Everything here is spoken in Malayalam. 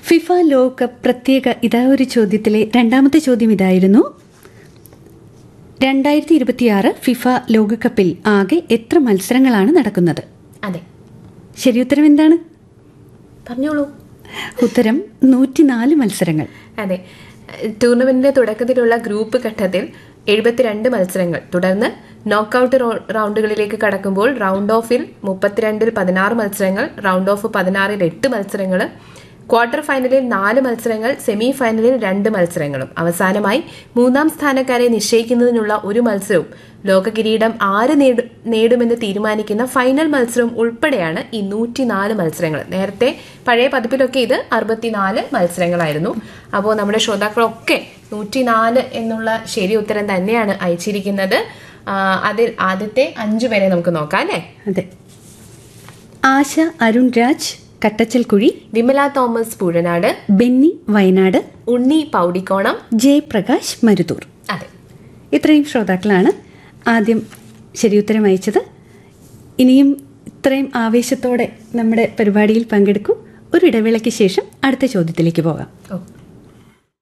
ഫിഫ ലോകകപ്പ് പ്രത്യേക ഇതാ ഒരു ചോദ്യത്തിലെ രണ്ടാമത്തെ ചോദ്യം ഇതായിരുന്നു രണ്ടായിരത്തി ഇരുപത്തിയാറ് ഫിഫ ലോകകപ്പിൽ ആകെ എത്ര മത്സരങ്ങളാണ് നടക്കുന്നത് അതെ ശരിയുത്തരം എന്താണ് പറഞ്ഞോളൂ ഉത്തരം നൂറ്റിനാല് മത്സരങ്ങൾ അതെ ടൂർണമെന്റിന്റെ തുടക്കത്തിലുള്ള ഗ്രൂപ്പ് ഘട്ടത്തിൽ എഴുപത്തിരണ്ട് മത്സരങ്ങൾ തുടർന്ന് നോക്കൌട്ട് റൗണ്ടുകളിലേക്ക് കടക്കുമ്പോൾ റൗണ്ട് ഓഫിൽ മുപ്പത്തിരണ്ടിൽ പതിനാറ് മത്സരങ്ങൾ റൗണ്ട് ഓഫ് പതിനാറിൽ എട്ട് മത്സരങ്ങൾ ക്വാർട്ടർ ഫൈനലിൽ നാല് മത്സരങ്ങൾ സെമി ഫൈനലിൽ രണ്ട് മത്സരങ്ങളും അവസാനമായി മൂന്നാം സ്ഥാനക്കാരെ നിശ്ചയിക്കുന്നതിനുള്ള ഒരു മത്സരവും ലോക കിരീടം ആര് നേടു- നേടുമെന്ന് തീരുമാനിക്കുന്ന ഫൈനൽ മത്സരവും ഉൾപ്പെടെയാണ് ഈ നൂറ്റിനാല് മത്സരങ്ങൾ നേരത്തെ പഴയ പതിപ്പിലൊക്കെ ഇത് അറുപത്തിനാല് മത്സരങ്ങളായിരുന്നു അപ്പോൾ നമ്മുടെ ശ്രോതാക്കളൊക്കെ നൂറ്റിനാല് എന്നുള്ള ശരി ഉത്തരം തന്നെയാണ് അയച്ചിരിക്കുന്നത് ആ, അതിൽ ആദ്യത്തെ അഞ്ചു പേരെ നമുക്ക് നോക്കാം അല്ലേ അതെ ആശ അരുൺ രാജ് കട്ടച്ചൽക്കുഴി വിമല തോമസ് പൂഴനാട് ബെന്നി വയനാട് ഉണ്ണി പൗടിക്കോണം ജയപ്രകാശ് മരുതൂർ അതെ ഇത്രയും ശ്രോതാക്കളാണ് ആദ്യം ശരിയുത്തരം അയച്ചത് ഇനിയും ഇത്രയും ആവേശത്തോടെ നമ്മുടെ പരിപാടിയിൽ പങ്കെടുക്കൂ ഒരു ഇടവേളയ്ക്ക് ശേഷം അടുത്ത ചോദ്യത്തിലേക്ക് പോകാം ഓ